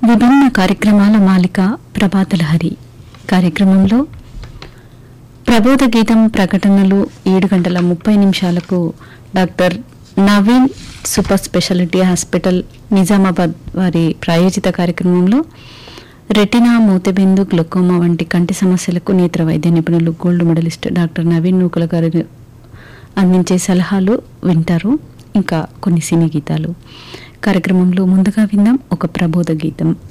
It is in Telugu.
విభిన్న కార్యక్రమాల మాలిక ప్రభాతలహరి కార్యక్రమంలో ప్రబోధ గీతం ప్రకటనలు ఏడు గంటల ముప్పై నిమిషాలకు doctor Naveen super speciality hospital Nizamabad వారి ప్రాయోజిత కార్యక్రమంలో రెటినా మూతబిందు గ్లొకోమా వంటి కంటి సమస్యలకు నేత్ర వైద్య నిపుణులు gold medalist doctor Naveen Nukala garu అందించే సలహాలు వింటారు ఇంకా కొన్ని సినీ గీతాలు కార్యక్రమంలో ముందుగా విందాం ఒక ప్రబోధ గీతం